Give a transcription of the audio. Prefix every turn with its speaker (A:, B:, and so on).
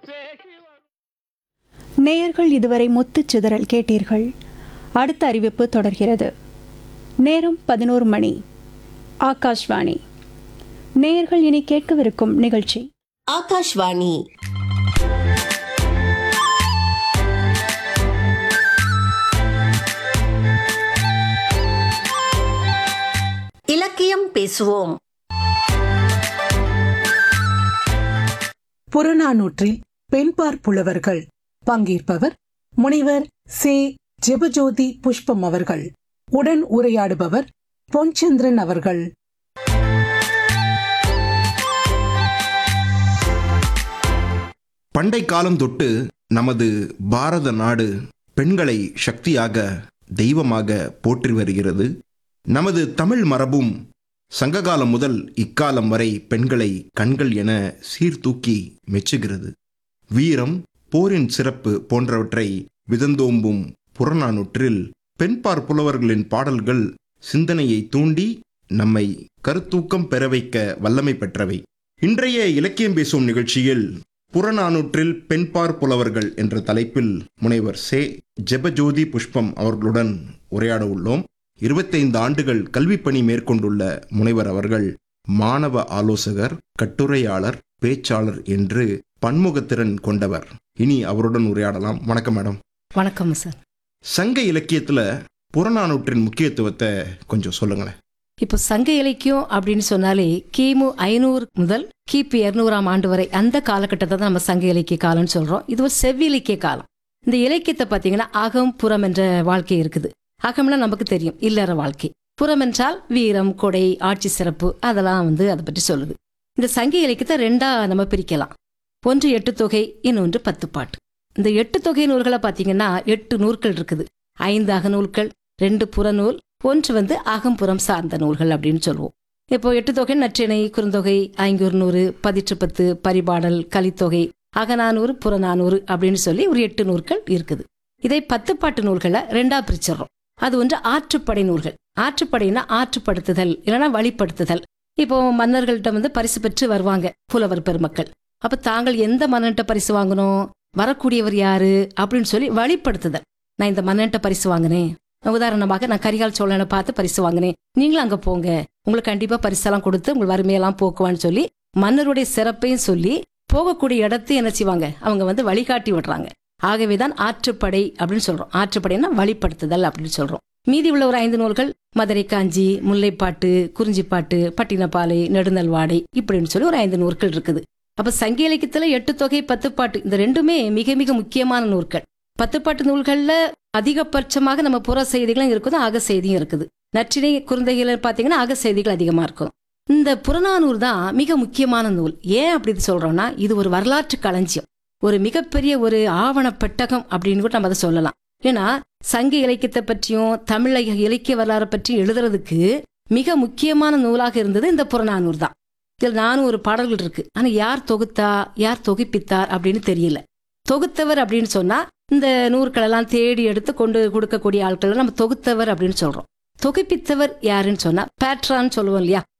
A: நேயர்கள் இதுவரை முத்துச் சிதறல் கேட்டீர்கள் அடுத்த அறிவிப்பு தொடர்கிறது நேரம் பதினோரு மணி ஆகாஷ்வாணி நேயர்கள் இனி கேட்கவிருக்கும் நிகழ்ச்சி
B: ஆகாஷ்வாணி இலக்கியம் பேசுவோம்
C: புறநானூற்றில் பெண்பார் புலவர்கள் பங்கேற்பவர் முனைவர் சே ஜெபஜோதி புஷ்பம் அவர்கள் உடன் உரையாடுபவர் பொன்சந்திரன் அவர்கள்
D: பண்டை காலம் தொட்டு நமது பாரத நாடு பெண்களை சக்தியாக தெய்வமாக போற்றி வருகிறது நமது தமிழ் மரபும் சங்ககாலம் முதல் இக்காலம் வரை பெண்களை கண்கள் என சீர்தூக்கி மெச்சுகிறது வீரம் போரின் சிறப்பு போன்றவற்றை விதந்தோம்பும் புறநானூற்றில் பெண்பார் புலவர்களின் பாடல்கள் சிந்தனையை தூண்டி நம்மை கருத்தூக்கம் பெற வைக்க வல்லமை பெற்றவை இன்றைய இலக்கியம் பேசும் நிகழ்ச்சியில் புறநானூற்றில் பெண்பார் புலவர்கள் என்ற தலைப்பில் முனைவர் சே ஜெபஜோதி புஷ்பம் அவர்களுடன் உரையாட உள்ளோம் இருபத்தைந்து ஆண்டுகள் கல்விப் பணி மேற்கொண்டுள்ள முனைவர் அவர்கள் மாணவ ஆலோசகர் கட்டுரையாளர் பேச்சாளர் என்று பன்முகத்திறன் கொண்டவர் இனி அவருடன் உரையாடலாம் வணக்கம் மேடம்
E: வணக்கம் சார்
D: சங்க இலக்கியத்துல புறநானூற்றின் முக்கியத்துவத்தை கொஞ்சம் சொல்லுங்களேன்
E: இப்போ சங்க இலக்கியம் அப்படின்னு சொன்னாலே கிமு ஐநூறு முதல் கிபி இருநூறாம் ஆண்டு வரை அந்த காலகட்டத்தை தான் நம்ம சங்க இலக்கிய காலம்னு சொல்றோம் இது ஒரு செவ்விலக்கிய காலம் இந்த இலக்கியத்தை பார்த்தீங்கன்னா அகம் புறம் என்ற வாழ்க்கை இருக்குது அகம்னா நமக்கு தெரியும் இல்லற வாழ்க்கை புறம் என்றால் வீரம் கொடை ஆட்சி சிறப்பு அதெல்லாம் வந்து அதை பற்றி சொல்லுது இந்த சங்க இலக்கியத்தை ரெண்டா நம்ம பிரிக்கலாம் ஒன்று எட்டு தொகை இன்னொன்று பத்து பாட்டு இந்த எட்டு தொகை நூல்களை பார்த்தீங்கன்னா எட்டு நூல்கள் இருக்குது ஐந்து அகநூல்கள் ரெண்டு புறநூல் ஒன்று வந்து அகம்புறம் சார்ந்த நூல்கள் அப்படின்னு சொல்லுவோம் இப்போ எட்டு தொகை நற்றிணை குறுந்தொகை ஐங்கூறு நூறு பதிற்று பத்து பரிபாடல் கலித்தொகை அகநானூறு புறநானூறு அப்படின்னு சொல்லி ஒரு எட்டு நூல்கள் இருக்குது இதை பத்து பாட்டு நூல்களை ரெண்டா பிரிச்சிடுறோம் அது ஒன்று ஆற்றுப்படை நூல்கள் ஆற்றுப்படைனா ஆற்றுப்படுத்துதல் இல்லைன்னா வழிப்படுத்துதல் இப்போ மன்னர்கள்ட்ட வந்து பரிசு பெற்று வருவாங்க புலவர் பெருமக்கள் அப்ப தாங்கள் எந்த மன்னன்ட்ட பரிசு வாங்கணும் வரக்கூடியவர் யாரு அப்படின்னு சொல்லி வழிப்படுத்துதல் நான் இந்த மன்னன்ட்ட பரிசு வாங்கினேன் உதாரணமாக நான் கரிகால் சோழனை பார்த்து பரிசு வாங்கினேன் நீங்களும் அங்க போங்க உங்களுக்கு கண்டிப்பா பரிசெல்லாம் கொடுத்து உங்கள் வறுமையெல்லாம் போக்குவான்னு சொல்லி மன்னருடைய சிறப்பையும் சொல்லி போகக்கூடிய இடத்தையும் என்ன செய்வாங்க அவங்க வந்து வழிகாட்டி விடுறாங்க ஆகவேதான் ஆற்றுப்படை அப்படின்னு சொல்றோம் ஆற்றுப்படைன்னா வழிப்படுத்துதல் அப்படின்னு சொல்றோம் மீதி உள்ள ஒரு ஐந்து நூல்கள் மதுரை காஞ்சி முல்லைப்பாட்டு குறிஞ்சிப்பாட்டு பட்டினப்பாலை நெடுநல்வாடை இப்படின்னு சொல்லி ஒரு ஐந்து நூல்கள் இருக்குது அப்ப சங்க இலக்கியத்துல எட்டு தொகை பத்து பாட்டு இந்த ரெண்டுமே மிக மிக முக்கியமான நூல்கள் பத்து பாட்டு நூல்கள்ல அதிகபட்சமாக நம்ம புற செய்திகளும் இருக்குது அக செய்தியும் இருக்குது நற்றினை குறுந்தைகள் பார்த்தீங்கன்னா அக செய்திகள் அதிகமா இருக்கும் இந்த புறநானூறு தான் மிக முக்கியமான நூல் ஏன் அப்படி சொல்றோம்னா இது ஒரு வரலாற்று களஞ்சியம் ஒரு மிகப்பெரிய ஒரு ஆவண பெட்டகம் அப்படின்னு கூட நம்ம அதை சொல்லலாம் ஏன்னா சங்க இலக்கியத்தை பற்றியும் தமிழ் இலக்கிய வரலாறு பற்றியும் எழுதுறதுக்கு மிக முக்கியமான நூலாக இருந்தது இந்த புறநானூறு தான் இதில் நானும் ஒரு பாடல்கள் இருக்கு ஆனா யார் தொகுத்தா யார் தொகுப்பித்தார் அப்படின்னு தெரியல தொகுத்தவர் அப்படின்னு சொன்னா இந்த நூற்களெல்லாம் தேடி எடுத்து கொண்டு கொடுக்கக்கூடிய ஆட்களை நம்ம தொகுத்தவர் அப்படின்னு சொல்றோம் தொகுப்பித்தவர் யாருன்னு சொன்னா பேட்ரான்னு சொல்லுவோம் இல்லையா